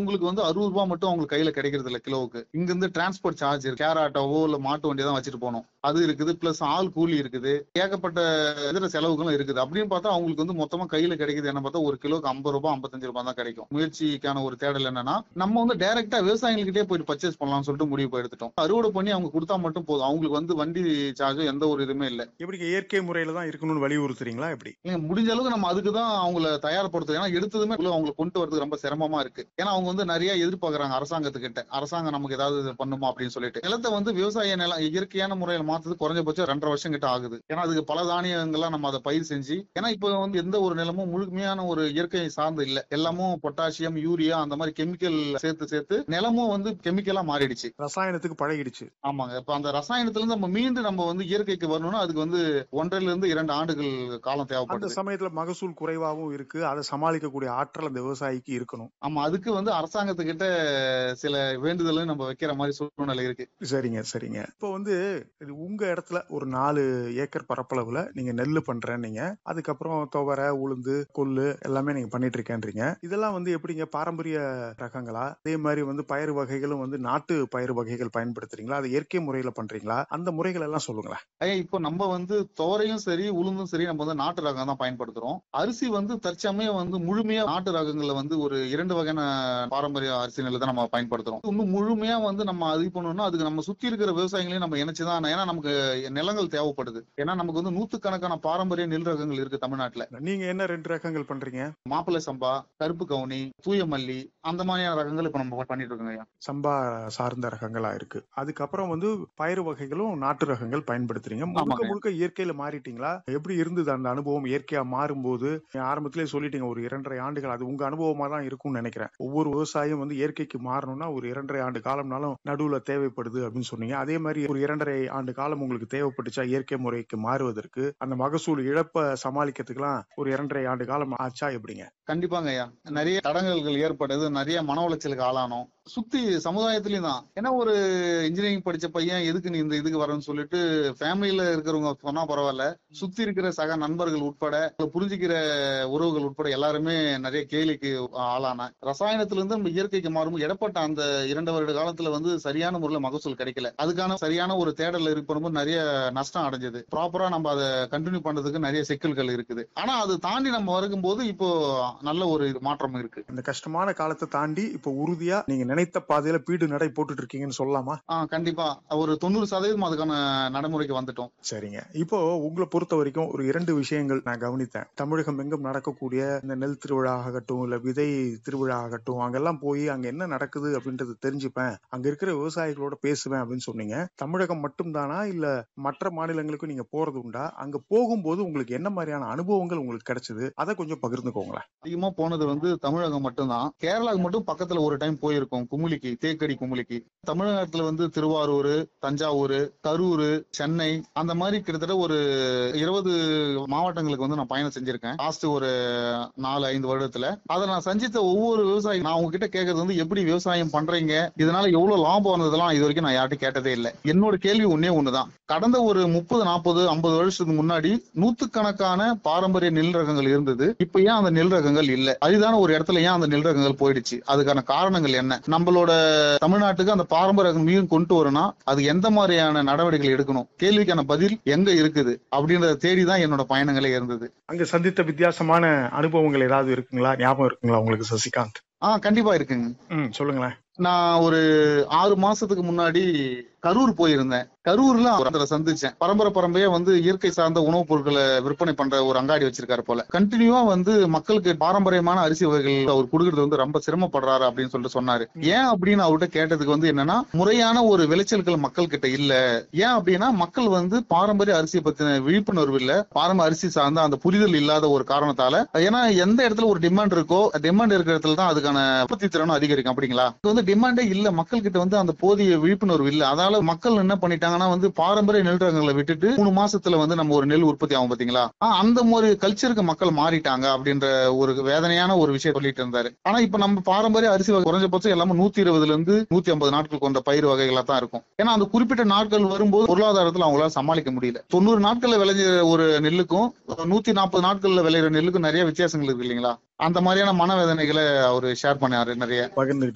அவங்களுக்கு வந்து அறுபது ரூபாய் மட்டும் அவங்களுக்கு கையில கிடைக்கிறது இல்ல கிலோவுக்கு இங்க இருந்து டிரான்ஸ்போர்ட் சார்ஜ் இருக்கு கேர் ஆட்டோவோ இல்ல மாட்டு வண்டியை தான் வச்சுட்டு போகணும் அது இருக்குது பிளஸ் ஆள் கூலி இருக்குது ஏகப்பட்ட இதர செலவுகளும் இருக்குது அப்படின்னு பார்த்தா அவங்களுக்கு வந்து மொத்தமா கையில கிடைக்குது என்ன பார்த்தா ஒரு கிலோக்கு ஐம்பது ரூபாய் ஐம்பத்தஞ்சு ரூபாய் தான் கிடைக்கும் முயற்சிக்கான ஒரு தேடல் என்னன்னா நம்ம வந்து டைரக்டா விவசாயிகள்கிட்டயே போயிட்டு பர்ச்சேஸ் பண்ணலாம்னு சொல்லிட்டு முடிவு போய் எடுத்துட்டோம் அறுவடை பண்ணி அவங்க கொடுத்தா மட்டும் போதும் அவங்களுக்கு வந்து வண்டி சார்ஜோ எந்த ஒரு இதுவுமே இல்ல எப்படி இயற்கை முறையில தான் இருக்கணும்னு வலியுறுத்துறீங்களா எப்படி நீங்க முடிஞ்ச அளவுக்கு நம்ம அதுக்கு தான் அவங்கள தயார்படுத்தும் ஏன்னா எடுத்ததுமே உள்ள அவங்களை கொண்டு வரதுக்கு ரொம்ப சிரமமா இருக்கு ஏன்னா அவங்க வந்து நிறைய எதிர்பார்க்கறாங்க அரசாங்கத்துக்கிட்ட அரசாங்கம் நமக்கு ஏதாவது இது பண்ணுமா அப்படின்னு சொல்லிட்டு நிலத்தை வந்து விவசாய நிலம் இயற்கையான முறையில் மாத்துறது குறைஞ்சபட்சம் ரெண்டரை வருஷம் கிட்ட ஆகுது ஏன்னா அதுக்கு பல தானியங்கள்லாம் நம்ம அதை பயிர் செஞ்சு ஏன்னா இப்போ வந்து எந்த ஒரு நிலமும் முழுமையான ஒரு இயற்கை சார்ந்து இல்ல எல்லாமும் பொட்டாசியம் யூரியா அந்த மாதிரி கெமிக்கல் சேர்த்து சேர்த்து நிலமும் வந்து கெமிக்கலா மாறிடுச்சு ரசாயனத்துக்கு பழகிடுச்சு ஆமாங்க இப்ப அந்த ரசாயனத்துல இருந்து நம்ம மீண்டும் நம்ம வந்து இயற்கைக்கு வரணும்னா அதுக்கு வந்து ஒன்றரைல இருந்து இரண்டு ஆண்டுகள் காலம் அந்த தேவைப்படுது சமயத்துல மகசூல் குறைவாகவும் இருக்கு அதை சமாளிக்கக்கூடிய ஆற்றல் அந்த விவசாயிக்கு இருக்கணும் ஆமா அதுக்கு வந்து அரசாங்கத்துக்கிட்ட சில வேண்டுதலும் நம்ம வைக்கிற மாதிரி சூழ்நிலை இருக்கு சரிங்க சரிங்க இப்போ வந்து இது உங்க இடத்துல ஒரு நாலு ஏக்கர் பரப்பளவுல நீங்க நெல்லு பண்றேன்னீங்க அதுக்கப்புறம் துவரை உளுந்து கொள்ளு எல்லாமே நீங்க பண்ணிட்டு இருக்கேன்றீங்க இதெல்லாம் வந்து எப்படிங்க பாரம்பரிய ரகங்களா அதே மாதிரி வந்து பயிர் வகைகளும் வந்து நாட்டு பயிர் வகைகள் பயன்படுத்துறீங்களா அது இயற்கை முறையில பண்றீங்களா அந்த முறைகள் எல்லாம் சொல்லுங்களேன் ஐயா இப்போ நம்ம வந்து துவரையும் சரி உளுந்தும் சரி நம்ம வந்து நாட்டு ரகம் தான் பயன்படுத்துறோம் அரிசி வந்து தற்சமயம் வந்து முழுமையா நாட்டு ரகங்கள்ல வந்து ஒரு இரண்டு வகையான பாரம்பரிய அரிசி நெல் தான் நம்ம பயன்படுத்துறோம் இன்னும் முழுமையா வந்து நம்ம இது பண்ணணும்னா அதுக்கு நம்ம சுத்தி இருக்கிற விவசாயிகளையும் நம்ம இணைச்சுதான் ஏன்னா நமக்கு நிலங்கள் தேவைப்படுது ஏன்னா நமக்கு வந்து நூத்துக்கணக்கான பாரம்பரிய நெல் ரகங்கள் இருக்கு தமிழ்நாட்டுல நீங்க என்ன ரெண்டு ரகங்கள் பண்றீங்க மாப்பிள்ளை சம்பா கருப்பு கவுனி தூய மல்லி அந்த மாதிரியான ரகங்கள் இப்ப நம்ம பண்ணிட்டு இருக்கோங்க ஐயா சம்பா சார்ந்த ரகங்களா இருக்கு அதுக்கப்புறம் வந்து பயிர் வகைகளும் நாட்டு ரகங்கள் பயன்படுத்துறீங்க முழுக்க ஆமாங்க. முழுக்க இயற்கையில மாறிட்டீங்களா எப்படி இருந்தது அந்த அனுபவம் இயற்கையா மாறும்போது நீங்க ஆரம்பத்திலே சொல்லிட்டீங்க ஒரு இரண்டரை ஆண்டுகள் அது உங்க அனுபவமா தான் இருக்கும்னு நினைக்கிறேன் ஒவ்வொரு விவசாயம் வந்து இயற்கைக்கு மாறணும்னா ஒரு இரண்டரை ஆண்டு காலம்னாலும் நடுவுல தேவைப்படுது அப்படின்னு சொன்னீங்க அதே மாதிரி ஒரு இரண்டரை ஆண்டு காலம் உங்களுக்கு தேவைப்பட்டுச்சா இயற்கை முறைக்கு மாறுவதற்கு அந்த மகசூல் இழப்ப சமாளிக்கிறதுக்கெல்லாம் ஒரு இரண்டரை ஆண்டு காலம் ஆச்சா எப்படிங்க கண்டிப்பாங்க ஐயா நிறைய தடங்கல்கள் ஏற்படுது நிறைய மன உளைச்சலுக்கு ஆளானோம் சுத்தி சமுதாயத்திலயும் தான் ஏன்னா ஒரு இன்ஜினியரிங் படிச்ச பையன் எதுக்கு நீ இந்த இதுக்கு வரேன்னு சொல்லிட்டு ஃபேமிலியில இருக்கிறவங்க சொன்னா பரவாயில்ல சுத்தி இருக்கிற சக நண்பர்கள் உட்பட புரிஞ்சுக்கிற உறவுகள் உட்பட எல்லாருமே நிறைய கேலிக்கு ஆளான ரசாயனத்துல இருந்து நம்ம இயற்கைக்கு மாறும்போது இடப்பட்ட அந்த இரண்டு வருட காலத்துல வந்து சரியான முறையில் மகசூல் கிடைக்கல அதுக்கான சரியான ஒரு தேடல் இருக்கும்போது நிறைய நஷ்டம் அடைஞ்சது ப்ராப்பரா நம்ம அதை கண்டினியூ பண்றதுக்கு நிறைய சிக்கல்கள் இருக்குது ஆனா அது தாண்டி நம்ம வரும்போது இப்போ நல்ல ஒரு இது மாற்றம் இருக்கு இந்த கஷ்டமான காலத்தை தாண்டி இப்ப உறுதியா நீங்க நினைத்த பாதையில பீடு நடை போட்டுட்டு இருக்கீங்கன்னு சொல்லலாமா ஆஹ் கண்டிப்பா ஒரு தொண்ணூறு சதவீதம் அதுக்கான நடைமுறைக்கு வந்துட்டோம் சரிங்க இப்போ உங்களை பொறுத்த வரைக்கும் ஒரு இரண்டு விஷயங்கள் நான் கவனித்தேன் தமிழகம் எங்கும் நடக்கக்கூடிய இந்த நெல் திருவிழா ஆகட்டும் இல்ல விதை திருவிழா ஆகட்டும் அங்கெல்லாம் போய் அங்க என்ன நடக்குது அப்படின்றது தெரிஞ்சுப்பேன் அங்க இருக்கிற விவசாயிகளோட பேசுவேன் அப்படின்னு சொன்னீங்க தமிழகம் மட்டும் தானா இல்ல மற்ற மாநிலங்களுக்கும் நீங்க போறது உண்டா அங்க போகும்போது உங்களுக்கு என்ன மாதிரியான அனுபவங்கள் உங்களுக்கு கிடைச்சது அதை கொஞ்சம் பகிர்ந்துக்கோங்களேன் அதிகமா போனது வந்து தமிழகம் மட்டும்தான் கேரளாவுக்கு மட்டும் பக்கத்துல ஒரு டைம் போயிருக்கோம் குமுளிக்கு தேக்கடி குமுளிக்கு தமிழகத்துல வந்து திருவாரூர் தஞ்சாவூர் கரூர் சென்னை அந்த மாதிரி கிட்டத்தட்ட ஒரு இருபது மாவட்டங்களுக்கு வந்து நான் பயணம் செஞ்சிருக்கேன் லாஸ்ட் ஒரு நாலு ஐந்து வருடத்துல அதை நான் சந்தித்த ஒவ்வொரு விவசாயி நான் உங்ககிட்ட கேட்கறது வந்து எப்படி விவசாயம் பண்றீங்க இதனால எவ்வளவு லாபம் வந்ததெல்லாம் இது வரைக்கும் நான் யார்ட்டும் கேட்டதே இல்லை என்னோட கேள்வி ஒன்னே ஒண்ணுதான் கடந்த ஒரு முப்பது நாற்பது ஐம்பது வருஷத்துக்கு முன்னாடி நூத்துக்கணக்கான பாரம்பரிய நெல் ரகங்கள் இருந்தது இப்ப ஏன் அந்த நெல் ரகங்கள் இல்ல அரிதான ஒரு இடத்துல ஏன் அந்த நெல் ரகங்கள் போயிடுச்சு அதுக்கான காரணங்கள் என்ன நம்மளோட தமிழ்நாட்டுக்கு அந்த பாரம்பரிய ரகம் மீண்டும் கொண்டு வரணும்னா அது எந்த மாதிரியான நடவடிக்கைகள் எடுக்கணும் கேள்விக்கான பதில் எங்க இருக்குது அப்படின்றத தேடி தான் என்னோட பயணங்களே இருந்தது அங்க சந்தித்த வித்தியாசமான அனுபவங்கள் ஏதாவது இருக்குங்களா ஞாபகம் இருக்குங்களா உங்களுக்கு சசிகாந்த் ஆஹ் கண்டிப்பா இருக்குங்க ம் சொல்லுங்களேன் நான் ஒரு ஆறு மாசத்துக்கு முன்னாடி கரூர் போயிருந்தேன் கரூர்ல ஒருத்தரை சந்திச்சேன் பரம்பரை பரம்பரையா வந்து இயற்கை சார்ந்த உணவுப் பொருட்களை விற்பனை பண்ற ஒரு அங்காடி வச்சிருக்காரு போல கண்டினியூவா வந்து மக்களுக்கு பாரம்பரியமான அரிசி வகைகள் அவர் கொடுக்கறது வந்து ரொம்ப சிரமப்படுறாரு அப்படின்னு சொல்லிட்டு சொன்னாரு ஏன் அப்படின்னு அவர்கிட்ட கேட்டதுக்கு வந்து என்னன்னா முறையான ஒரு விளைச்சல்கள் மக்கள் கிட்ட இல்ல ஏன் அப்படின்னா மக்கள் வந்து பாரம்பரிய அரிசியை பத்தின விழிப்புணர்வு இல்ல பாரம்பரிய அரிசி சார்ந்த அந்த புரிதல் இல்லாத ஒரு காரணத்தால ஏன்னா எந்த இடத்துல ஒரு டிமாண்ட் இருக்கோ டிமாண்ட் இருக்கிற இடத்துல தான் அதுக்கான உற்பத்தி திறனும் அதிகரிக்கும் அப்படிங்களா இது வந்து டிமாண்டே இல்ல மக்கள் கிட்ட வந்து அந்த போதிய விழிப்புணர்வு இல்ல அதனால மக்கள் என்ன பண்ணிட்டாங்கன்னா வந்து பாரம்பரிய நெல் ரகங்களை விட்டுட்டு மூணு மாசத்துல வந்து நம்ம ஒரு நெல் உற்பத்தி ஆகும் பாத்தீங்களா ஆஹ் அந்த ஒரு கல்ச்சருக்கு மக்கள் மாறிட்டாங்க அப்படின்ற ஒரு வேதனையான ஒரு விஷயம் சொல்லிட்டு இருந்தாரு ஆனா இப்ப நம்ம பாரம்பரிய அரிசி வகை குறைஞ்சபட்சம் எல்லாமே நூத்தி இருபதுல இருந்து நூத்தி ஐம்பது நாட்கள் கொண்ட பயிர் வகைகளா தான் இருக்கும் ஏன்னா அந்த குறிப்பிட்ட நாட்கள் வரும்போது பொருளாதாரத்துல அவங்களால சமாளிக்க முடியல தொண்ணூறு நாட்கள்ல விளைஞ்ச ஒரு நெல்லுக்கும் நூத்தி நாற்பது நாட்கள்ல விளையிற நெல்லுக்கும் நிறைய வித்தியாசங்கள் இருக்கு இல்லைங்களா அந்த மாதிரியான மனவேதனைகளை அவர் ஷேர் பண்ணாரு நிறைய பகிர்ந்துகிட்டு